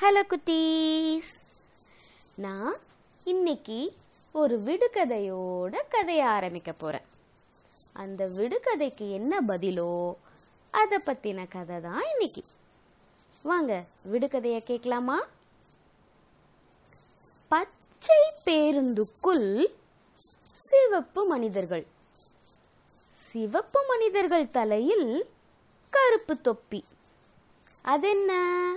Hello குட்டீஸ் நான் இன்னைக்கு ஒரு விடுகதையோட கதையை ஆரம்பிக்க போகிறேன் அந்த விடுகதைக்கு என்ன பதிலோ அதை பற்றின கதை தான் இன்னைக்கு வாங்க விடுகதையை கேட்கலாமா பச்சை பேருந்துக்குள் சிவப்பு மனிதர்கள் சிவப்பு மனிதர்கள் தலையில் கருப்பு தொப்பி அதென்ன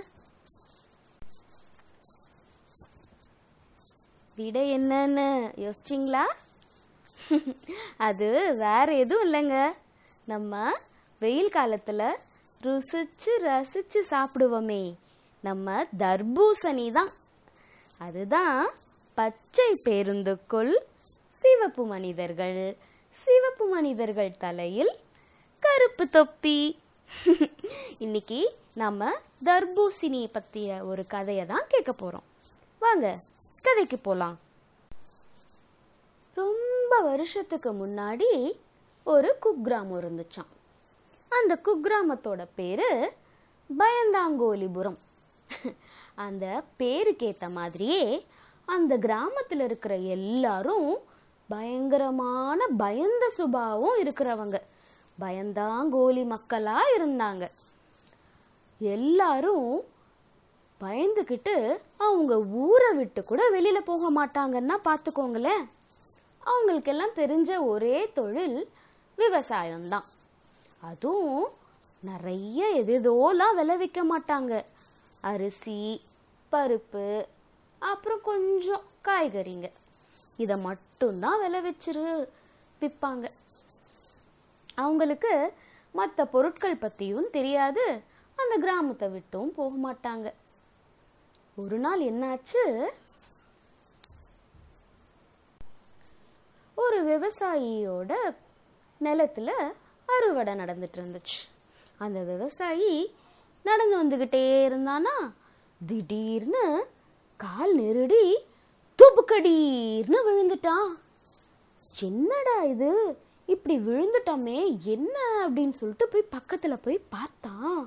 விடை என்னன்னு யோசிச்சிங்களா அது வேற எதுவும் இல்லைங்க நம்ம வெயில் காலத்துல ருசிச்சு ரசிச்சு சாப்பிடுவோமே நம்ம தர்பூசணி தான் அதுதான் பச்சை பேருந்துக்குள் சிவப்பு மனிதர்கள் சிவப்பு மனிதர்கள் தலையில் கருப்பு தொப்பி இன்னைக்கு நம்ம தர்பூசணி பத்திய ஒரு கதையை தான் கேட்க போறோம் வாங்க கதைக்கு போலாம் ரொம்ப வருஷத்துக்கு முன்னாடி ஒரு குக்கிராமம் இருந்துச்சாம் அந்த குக்கிராமத்தோட பேரு பயந்தாங்கோலிபுரம் அந்த பேருக்கேத்த மாதிரியே அந்த கிராமத்தில் இருக்கிற எல்லாரும் பயங்கரமான பயந்த சுபாவம் இருக்கிறவங்க பயந்தாங்கோலி மக்களா இருந்தாங்க எல்லாரும் பயந்துக்கிட்டு அவங்க ஊரை விட்டு கூட வெளியில போக மாட்டாங்கன்னா பார்த்துக்கோங்களேன் அவங்களுக்கெல்லாம் தெரிஞ்ச ஒரே தொழில் விவசாயம்தான் அதுவும் நிறைய எதேதோலாம் விளைவிக்க மாட்டாங்க அரிசி பருப்பு அப்புறம் கொஞ்சம் காய்கறிங்க இதை மட்டும்தான் விளைவிச்சிரு விற்பாங்க அவங்களுக்கு மற்ற பொருட்கள் பற்றியும் தெரியாது அந்த கிராமத்தை விட்டும் போக மாட்டாங்க ஒரு நாள் என்னாச்சு ஒரு விவசாயியோட நிலத்துல அறுவடை நடந்துட்டு இருந்துச்சு அந்த விவசாயி நடந்து வந்துகிட்டே இருந்தானா திடீர்னு கால் நெருடி துபுக்கடீர்னு விழுந்துட்டான் என்னடா இது இப்படி விழுந்துட்டோமே என்ன அப்படின்னு சொல்லிட்டு போய் பக்கத்துல போய் பார்த்தான்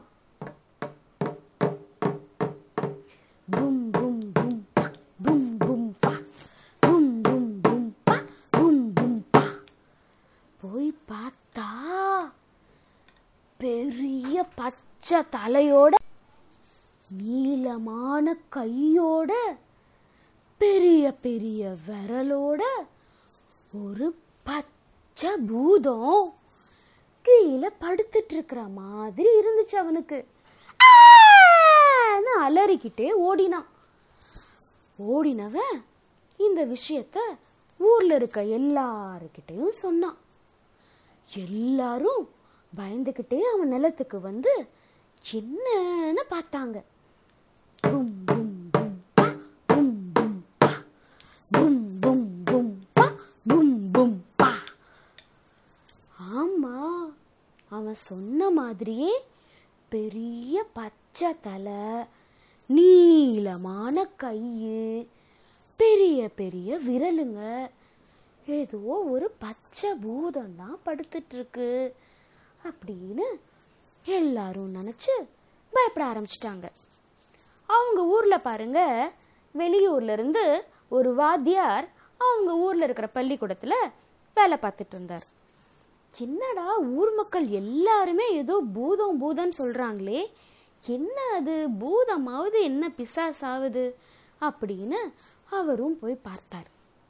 பும் பும் பும் பா, பும் பும் பா, பும் பும் பும் பா, பும் பும் பா. போய் பார்த்தா பெரிய பச்சை தலையோட நீளமான கையோட பெரிய பெரிய விரலோட ஒரு பச்சை பூதம் கீழே படுத்துட்டு இருக்கிற மாதிரி இருந்துச்சு அவனுக்கு ஆன்னு அலறிக்கிட்டே ஓடினான் ஓடினவன் இந்த விஷயத்த ஊர்ல இருக்க எல்லாருக்கிட்டையும் சொன்னான் எல்லாரும் பயந்துக்கிட்டே அவன் நிலத்துக்கு வந்து என்னன்னு பார்த்தாங்க பும் பும் பும் பா, பும் பும் பா. பும் பும் பும் பா, பும் பும் பா. ஆமா அவன் சொன்ன மாதிரியே பெரிய பச்சை தலை நீளமான கையு பெரிய பெரிய விரலுங்க ஏதோ ஒரு பச்சை பூதம் தான் படுத்துட்டு இருக்கு அப்படின்னு எல்லாரும் நினைச்சு பயப்பட ஆரம்பிச்சிட்டாங்க அவங்க ஊர்ல பாருங்க வெளியூர்ல இருந்து ஒரு வாத்தியார் அவங்க ஊர்ல இருக்கிற பள்ளிக்கூடத்துல வேலை பார்த்துட்டு இருந்தார் என்னடா ஊர் மக்கள் எல்லாருமே ஏதோ பூதம் பூதம் சொல்றாங்களே என்ன அது பூதமாவது என்ன பிசாசாவது அப்படின்னு அவரும் போய் பார்த்தார்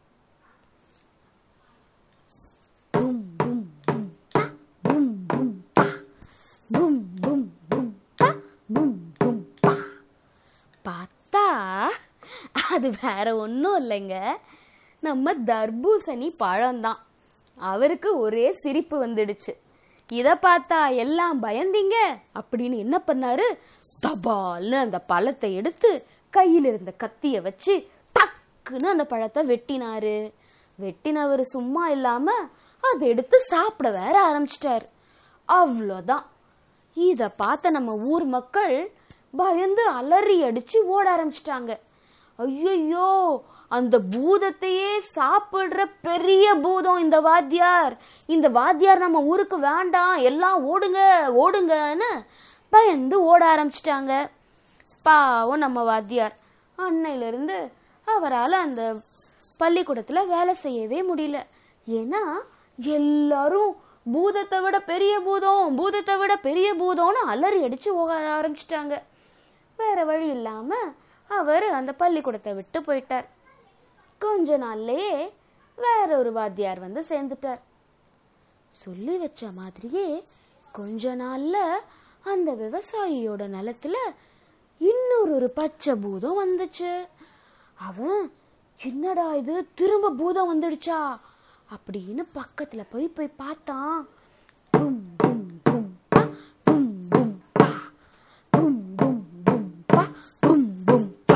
பும் பும் பும் பா, பும் பும் பா. பும் பும் பும் பா, பும் பும் பா. பார்த்தா அது வேற ஒன்றும் இல்லைங்க நம்ம தர்பூசணி பழம்தான் அவருக்கு ஒரே சிரிப்பு வந்துடுச்சு இதை பார்த்தா எல்லாம் பயந்தீங்க அப்படின்னு என்ன பண்ணாரு தபால்னு அந்த பழத்தை எடுத்து கையில் இருந்த கத்திய வச்சு டக்குன்னு அந்த பழத்தை வெட்டினாரு வெட்டினவர் சும்மா இல்லாம அதை எடுத்து சாப்பிட வேற ஆரம்பிச்சிட்டாரு அவ்வளோதான் இத பார்த்த நம்ம ஊர் மக்கள் பயந்து அலறி அடிச்சு ஓட ஆரம்பிச்சிட்டாங்க ஐயோ அந்த பூதத்தையே சாப்பிடுற பெரிய பூதம் இந்த வாத்தியார் இந்த வாத்தியார் நம்ம ஊருக்கு வேண்டாம் எல்லாம் ஓடுங்க ஓடுங்கன்னு பயந்து ஓட ஆரம்பிச்சிட்டாங்க பாவம் நம்ம வாத்தியார் அன்னையிலிருந்து அவரால் அந்த பள்ளிக்கூடத்தில் வேலை செய்யவே முடியல ஏன்னா எல்லாரும் பூதத்தை விட பெரிய பூதம் பூதத்தை விட பெரிய பூதம்னு அலறி அடிச்சு ஓக ஆரம்பிச்சிட்டாங்க வேற வழி இல்லாம அவர் அந்த பள்ளிக்கூடத்தை விட்டு போயிட்டார் கொஞ்ச நாள்லயே வேற ஒரு வாத்தியார் வந்து சேர்ந்துட்டார் சொல்லி வச்ச மாதிரியே கொஞ்ச நாள்ல அந்த விவசாயியோட நிலத்துல இன்னொரு ஒரு பச்சை பூதம் வந்துச்சு அவன் சின்னடா இது திரும்ப பூதம் வந்துடுச்சா அப்படின்னு பக்கத்துல போய் போய் பார்த்தான் பும், பும், பும், பா, பும், பும், பா. பும், பும், பும், பா, பும், பும், பா.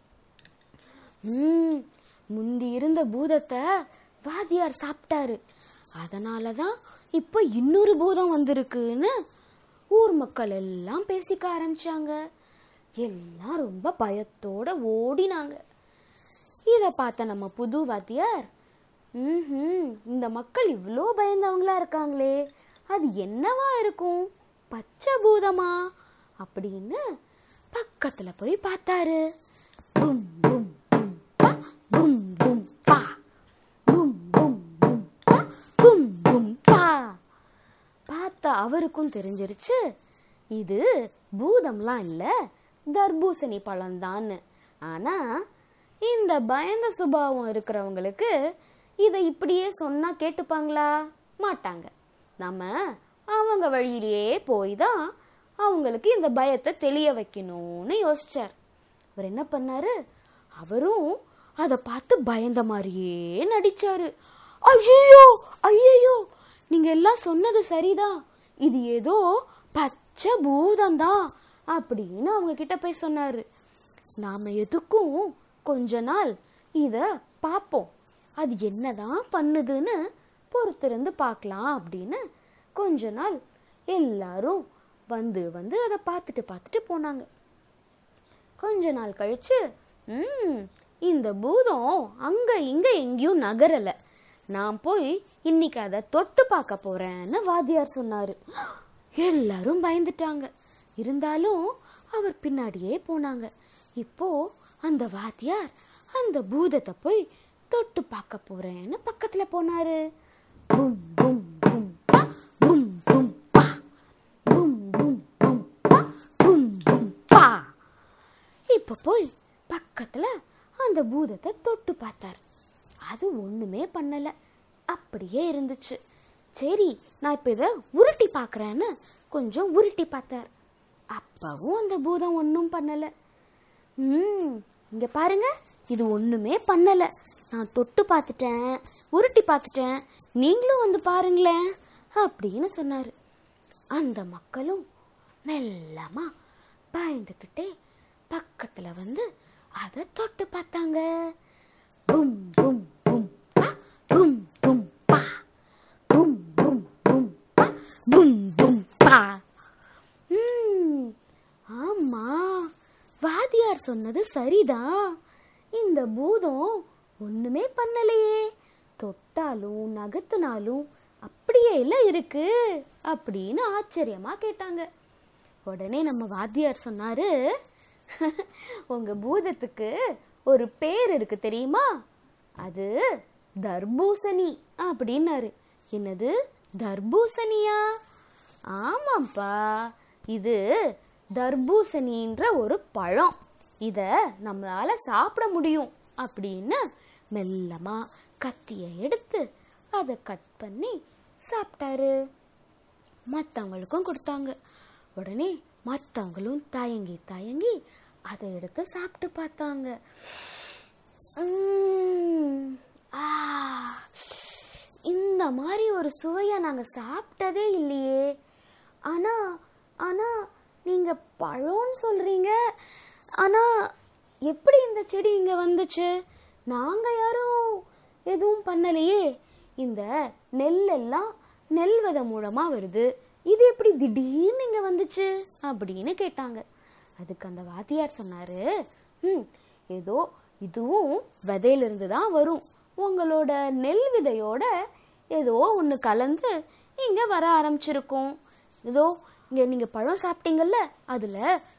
ம், முந்தி இருந்த பூதத்தை வாத்தியார் சாப்பிட்டாரு அதனால தான் இப்போ இன்னொரு பூதம் வந்திருக்குன்னு ஊர் மக்கள் எல்லாம் பேசிக்க ஆரம்பிச்சாங்க எல்லாம் ரொம்ப பயத்தோட ஓடினாங்க இதை பார்த்த நம்ம புது வாத்தியார் ம்ஹும், இந்த மக்கள் இவ்வளோ பயந்தவங்களா இருக்காங்களே அது என்னவா இருக்கும் பச்சை பூதமா அப்படின்னு பக்கத்துல போய் பார்த்தாரு பும் பும் பும் பா, பும் பும் பா பும் பும் பும் பா, பும் பும் பா பார்த்தா அவருக்கும் தெரிஞ்சிருச்சு இது பூதம்லாம் இல்லை தர்பூசணி பழம்தான்னு ஆனா இந்த பயந்த சுபாவம் இருக்கிறவங்களுக்கு இதை இப்படியே சொன்னா கேட்டுப்பாங்களா மாட்டாங்க நம்ம அவங்க வழியிலேயே போய் தான் அவங்களுக்கு இந்த பயத்தை தெளிய வைக்கணும்னு யோசிச்சார் அவர் என்ன பண்ணாரு அவரும் அதை பார்த்து பயந்த மாதிரியே நடிச்சாரு ஐயோ ஐயோ நீங்க எல்லாம் சொன்னது சரிதான் இது ஏதோ பச்சை பூதம்தான் அப்படின்னு அவங்க கிட்ட போய் சொன்னாரு நாம எதுக்கும் கொஞ்ச நாள் இத பார்ப்போம் அது என்னதான் பண்ணுதுன்னு பொறுத்திருந்து பார்க்கலாம் அப்படின்னு கொஞ்ச நாள் எல்லாரும் வந்து வந்து அதை பார்த்துட்டு பார்த்துட்டு போனாங்க கொஞ்ச நாள் கழிச்சு ம் இந்த பூதம் அங்க இங்க எங்கேயும் நகரல நான் போய் இன்னைக்கு அதை தொட்டு பார்க்க போறேன்னு வாத்தியார் சொன்னாரு எல்லாரும் பயந்துட்டாங்க இருந்தாலும் அவர் பின்னாடியே போனாங்க இப்போ அந்த வாத்தியார் அந்த பூதத்தை போய் தொட்டு பார்க்க போறேன்னு பக்கத்துல போனாரு பும் பும் பும் பா, பும் பும் பா பும் பும் பும் பா, பும் பும் பா இப்ப போய் பக்கத்துல அந்த பூதத்தை தொட்டு பார்த்தார் அது ஒண்ணுமே பண்ணல அப்படியே இருந்துச்சு சரி நான் இப்ப இதை உருட்டி பார்க்கறேன்னு கொஞ்சம் உருட்டி பார்த்தார் அப்பவும் அந்த பூதம் ஒன்றும் பண்ணல ம் இங்க பாருங்க இது ஒண்ணுமே பண்ணல நான் தொட்டு பார்த்துட்டேன் உருட்டி பார்த்துட்டேன் நீங்களும் வந்து பாருங்களேன் அப்படின்னு சொன்னாரு அந்த மக்களும் மெல்லமா பயந்துக்கிட்டே பக்கத்துல வந்து அதை தொட்டு பார்த்தாங்க பும் பும் பும் பா பும் பும் பா பும் பும் பும் பா பும் பும் பா ம், ஆமா வாதியார் சொன்னது சரிதான் இந்த பூதம் ஒண்ணுமே பண்ணலையே தொட்டாலும் நகர்த்தினாலும் அப்படியே எல்லாம் இருக்கு அப்படின்னு ஆச்சரியமா கேட்டாங்க உடனே நம்ம வாத்தியார் சொன்னாரு உங்க பூதத்துக்கு ஒரு பேர் இருக்கு தெரியுமா அது தர்பூசணி அப்படின்னாரு என்னது தர்பூசணியா ஆமாப்பா இது தர்பூசணின்ற ஒரு பழம் இத நம்மளால சாப்பிட முடியும் அப்படின்னு மெல்லமா கத்திய எடுத்து அதை கட் பண்ணி சாப்பிட்டாரு மற்றவங்களுக்கும் கொடுத்தாங்க உடனே மற்றவங்களும் தயங்கி தயங்கி அதை எடுத்து சாப்பிட்டு பார்த்தாங்க உம், ஆ, இந்த மாதிரி ஒரு சுவையை நாங்கள் சாப்பிட்டதே இல்லையே ஆனா ஆனா நீங்க பழம்னு சொல்றீங்க ஆனா எப்படி இந்த செடி இங்க வந்துச்சு நாங்க யாரும் எதுவும் பண்ணலையே இந்த நெல் எல்லாம் நெல் விதை மூலமா வருது இது எப்படி திடீர்னு இங்க வந்துச்சு அப்படின்னு கேட்டாங்க அதுக்கு அந்த வாத்தியார் சொன்னாரு ம் ஏதோ இதுவும் விதையிலிருந்து தான் வரும் உங்களோட நெல் விதையோட ஏதோ ஒன்று கலந்து இங்கே வர ஆரம்பிச்சிருக்கும் ஏதோ இங்கே நீங்கள் பழம் சாப்பிட்டீங்கல்ல அதில்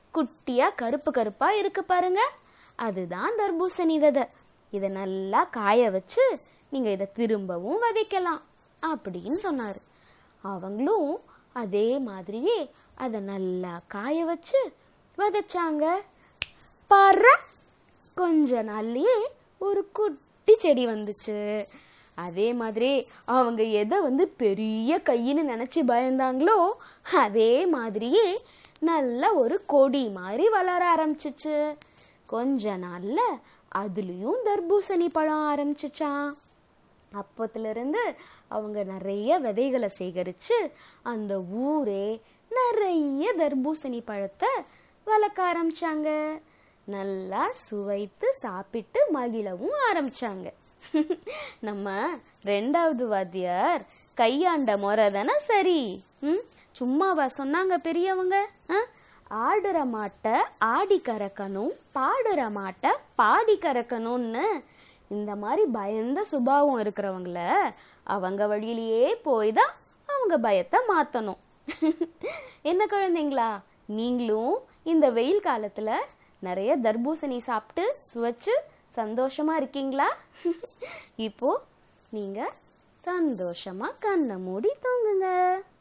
குட்டியா கருப்பு கருப்பா இருக்கு பாருங்க அதுதான் தர்பூசணி விதை இதை நல்லா காய வச்சு நீங்க இதை திரும்பவும் விதைக்கலாம் அப்படின்னு சொன்னாரு அவங்களும் அதே மாதிரியே அதை நல்லா காய வச்சு விதைச்சாங்க பாரு கொஞ்ச நாள்லயே ஒரு குட்டி செடி வந்துச்சு அதே மாதிரி அவங்க எதை வந்து பெரிய கையின்னு நினைச்சு பயந்தாங்களோ அதே மாதிரியே நல்ல ஒரு கொடி மாதிரி வளர ஆரம்பிச்சிச்சு கொஞ்ச நாள்ல அதுலயும் தர்பூசணி பழம் ஆரம்பிச்சிச்சான் அப்பத்துல இருந்து அவங்க நிறைய விதைகளை சேகரிச்சு அந்த ஊரே நிறைய தர்பூசணி பழத்தை வளர்க்க ஆரம்பிச்சாங்க நல்லா சுவைத்து சாப்பிட்டு மகிழவும் ஆரம்பிச்சாங்க நம்ம ரெண்டாவது வாத்தியார் கையாண்ட முறை தானே சரி ம் சும்மாவா சொன்னாங்க பெரியவங்க ஆ? ஆடுற மாட்டை ஆடி கறக்கணும் பாடுற மாட்டை பாடி கறக்கணும்னு இந்த மாதிரி பயந்த சுபாவம் இருக்கிறவங்கள அவங்க வழியிலேயே போய் தான் அவங்க பயத்தை மாற்றணும் என்ன குழந்தைங்களா நீங்களும் இந்த வெயில் காலத்தில் நிறைய தர்பூசணி சாப்பிட்டு சுவைச்சு சந்தோஷமா இருக்கீங்களா இப்போ நீங்க சந்தோஷமா கண்ணை மூடி தூங்குங்க